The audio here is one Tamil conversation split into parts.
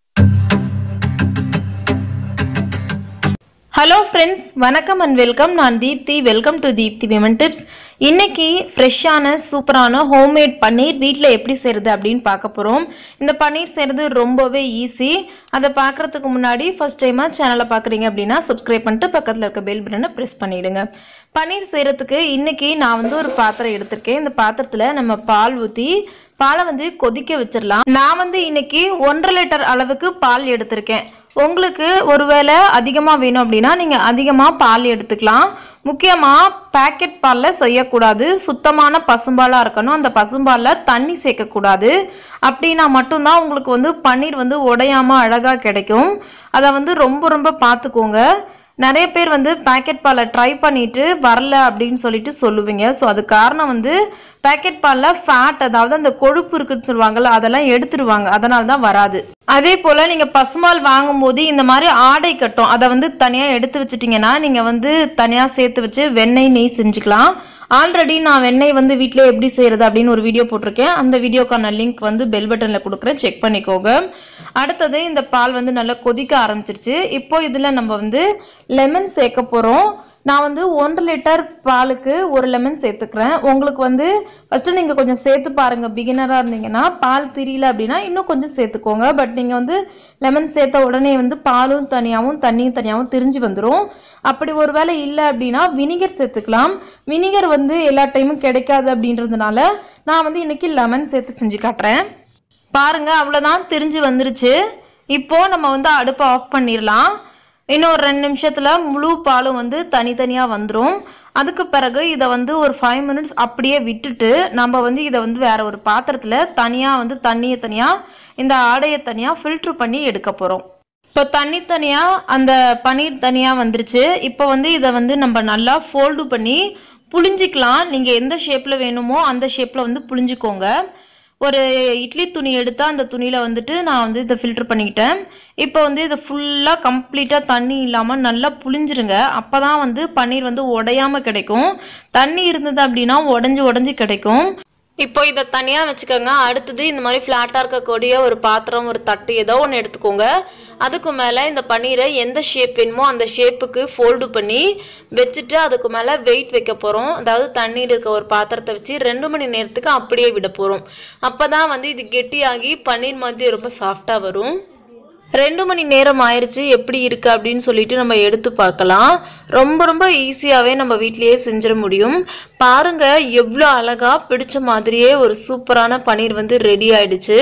ஹலோ ஃப்ரெண்ட்ஸ் வணக்கம் அண்ட் வெல்கம் நான் Deepti welcome to Deepti women tips இன்னைக்கு ஃப்ரெஷ்ஷான சூப்பரான ஹோம்மேட் பன்னீர் வீட்டில் எப்படி செய்கிறது அப்படின்னு பார்க்க போகிறோம் இந்த பன்னீர் செய்கிறது ரொம்பவே ஈஸி அதை பார்க்குறதுக்கு முன்னாடி ஃபர்ஸ்ட் டைமாக சேனலை பார்க்குறீங்க அப்படின்னா சப்ஸ்கிரைப் பண்ணிட்டு பக்கத்தில் இருக்க பெல் பட்டனை ப்ரெஸ் பண்ணிவிடுங்க பன்னீர் செய்கிறதுக்கு இன்னைக்கு நான் வந்து ஒரு பாத்திரம் எடுத்திருக்கேன் இந்த பாத்திரத்தில் நம்ம பால் ஊற்றி பாலை வந்து கொதிக்க வச்சிடலாம் நான் வந்து இன்னைக்கு ஒன்றரை லிட்டர் அளவுக்கு பால் எடுத்திருக்கேன் உங்களுக்கு ஒருவேளை அதிகமாக வேணும் அப்படின்னா நீங்கள் அதிகமாக பால் எடுத்துக்கலாம் முக்கியமாக பேக்கெட் பாலில் செய்யக்கூடாது சுத்தமான பசும்பாலாக இருக்கணும் அந்த பசும்பாலில் தண்ணி சேர்க்கக்கூடாது அப்படின்னா மட்டும்தான் உங்களுக்கு வந்து பன்னீர் வந்து உடையாமல் அழகாக கிடைக்கும் அதை வந்து ரொம்ப ரொம்ப பார்த்துக்கோங்க நிறைய பேர் வந்து பேக்கெட் பாலை ட்ரை பண்ணிட்டு வரல அப்படின்னு சொல்லிட்டு சொல்லுவீங்க ஸோ அது காரணம் வந்து பேக்கெட் பாலில் ஃபேட் அதாவது அந்த கொழுப்பு இருக்குன்னு சொல்லுவாங்கல்ல அதெல்லாம் எடுத்துருவாங்க அதனால தான் வராது அதே போல் நீங்கள் பசுமால் வாங்கும்போது இந்த மாதிரி ஆடை கட்டும் அதை வந்து தனியாக எடுத்து வச்சிட்டிங்கன்னா நீங்கள் வந்து தனியாக சேர்த்து வச்சு வெண்ணெய் நெய் செஞ்சுக்கலாம் ஆல்ரெடி நான் வெண்ணெய் வந்து வீட்டில் எப்படி செய்கிறது அப்படின்னு ஒரு வீடியோ போட்டிருக்கேன் அந்த வீடியோக்கான லிங்க் வந்து பெல் பட்டனில் கொடுக்குறேன் செக் பண்ணிக்கோங்க அடுத்தது இந்த பால் வந்து நல்லா கொதிக்க ஆரம்பிச்சிருச்சு இப்போ இதில் நம்ம வந்து லெமன் சேர்க்க போகிறோம் நான் வந்து ஒன்றரை லிட்டர் பாலுக்கு ஒரு லெமன் சேர்த்துக்கிறேன் உங்களுக்கு வந்து ஃபஸ்ட்டு நீங்கள் கொஞ்சம் சேர்த்து பாருங்கள் பிகினராக இருந்தீங்கன்னா பால் தெரியல அப்படின்னா இன்னும் கொஞ்சம் சேர்த்துக்கோங்க பட் நீங்கள் வந்து லெமன் சேர்த்த உடனே வந்து பாலும் தனியாகவும் தண்ணியும் தனியாகவும் திரிஞ்சு வந்துடும் அப்படி ஒரு வேளை இல்லை அப்படின்னா வினிகர் சேர்த்துக்கலாம் வினிகர் வந்து எல்லா டைமும் கிடைக்காது அப்படின்றதுனால நான் வந்து இன்னைக்கு லெமன் சேர்த்து செஞ்சு காட்டுறேன் பாருங்க அவ்வளோதான் திரிஞ்சு வந்துருச்சு இப்போ நம்ம வந்து அடுப்பை ஆஃப் பண்ணிடலாம் இன்னும் ஒரு ரெண்டு நிமிஷத்தில் முழு பாலும் வந்து தனித்தனியாக வந்துடும் அதுக்கு பிறகு இதை வந்து ஒரு ஃபைவ் மினிட்ஸ் அப்படியே விட்டுட்டு நம்ம வந்து இதை வந்து வேற ஒரு பாத்திரத்தில் தனியாக வந்து தண்ணியை தனியாக இந்த ஆடையை தனியாக ஃபில்ட்ரு பண்ணி எடுக்க போகிறோம் இப்போ தண்ணி தனியாக அந்த பன்னீர் தனியாக வந்துருச்சு இப்போ வந்து இதை வந்து நம்ம நல்லா ஃபோல்டு பண்ணி புழிஞ்சிக்கலாம் நீங்கள் எந்த ஷேப்பில் வேணுமோ அந்த ஷேப்பில் வந்து புழிஞ்சிக்கோங்க ஒரு இட்லி துணி எடுத்து அந்த துணியில் வந்துட்டு நான் வந்து இதை ஃபில்டர் பண்ணிக்கிட்டேன் இப்போ வந்து இதை ஃபுல்லாக கம்ப்ளீட்டாக தண்ணி இல்லாமல் நல்லா புழிஞ்சிருங்க அப்போ தான் வந்து பன்னீர் வந்து உடையாமல் கிடைக்கும் தண்ணி இருந்தது அப்படின்னா உடஞ்சி உடஞ்சி கிடைக்கும் இப்போ இதை தனியாக வச்சுக்கோங்க அடுத்தது இந்த மாதிரி ஃப்ளாட்டாக இருக்கக்கூடிய ஒரு பாத்திரம் ஒரு தட்டு ஏதோ ஒன்று எடுத்துக்கோங்க அதுக்கு மேலே இந்த பன்னீரை எந்த ஷேப் வேணுமோ அந்த ஷேப்புக்கு ஃபோல்டு பண்ணி வச்சுட்டு அதுக்கு மேலே வெயிட் வைக்க போகிறோம் அதாவது தண்ணீர் இருக்க ஒரு பாத்திரத்தை வச்சு ரெண்டு மணி நேரத்துக்கு அப்படியே விட போகிறோம் அப்போ தான் வந்து இது கெட்டியாகி பன்னீர் மாதிரி ரொம்ப சாஃப்டாக வரும் ரெண்டு மணி நேரம் ஆயிடுச்சு எப்படி இருக்கு அப்படின்னு சொல்லிட்டு நம்ம எடுத்து பார்க்கலாம் ரொம்ப ரொம்ப ஈஸியாகவே நம்ம வீட்லேயே செஞ்சிட முடியும் பாருங்க எவ்வளோ அழகா பிடிச்ச மாதிரியே ஒரு சூப்பரான பன்னீர் வந்து ரெடி ஆயிடுச்சு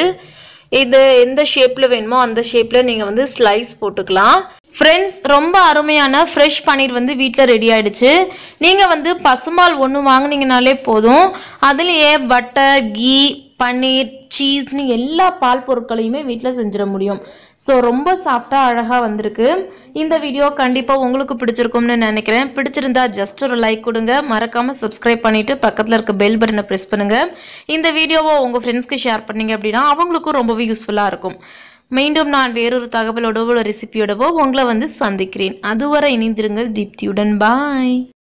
இது எந்த ஷேப்பில் வேணுமோ அந்த ஷேப்பில் நீங்கள் வந்து ஸ்லைஸ் போட்டுக்கலாம் ஃப்ரெண்ட்ஸ் ரொம்ப அருமையான ஃப்ரெஷ் பன்னீர் வந்து வீட்டில் ரெடி ஆயிடுச்சு நீங்கள் வந்து பசுமால் ஒன்று வாங்குனீங்கனாலே போதும் அதுலேயே பட்டர் கீ பன்னீர் சீஸ்னு எல்லா பால் பொருட்களையுமே வீட்டில் செஞ்சிட முடியும் ஸோ ரொம்ப சாஃப்டாக அழகாக வந்திருக்கு இந்த வீடியோ கண்டிப்பாக உங்களுக்கு பிடிச்சிருக்கும்னு நினைக்கிறேன் பிடிச்சிருந்தா ஜஸ்ட் ஒரு லைக் கொடுங்க மறக்காமல் சப்ஸ்கிரைப் பண்ணிவிட்டு பக்கத்தில் இருக்க பெல் பட்டனை ப்ரெஸ் பண்ணுங்கள் இந்த வீடியோவை உங்கள் ஃப்ரெண்ட்ஸ்க்கு ஷேர் பண்ணீங்க அப்படின்னா அவங்களுக்கும் ரொம்பவே யூஸ்ஃபுல்லாக இருக்கும் மீண்டும் நான் வேறொரு தகவலோடவோ ஒரு ரெசிபியோடவோ உங்களை வந்து சந்திக்கிறேன் அதுவரை இணைந்திருங்கள் தீப்தியுடன் பாய்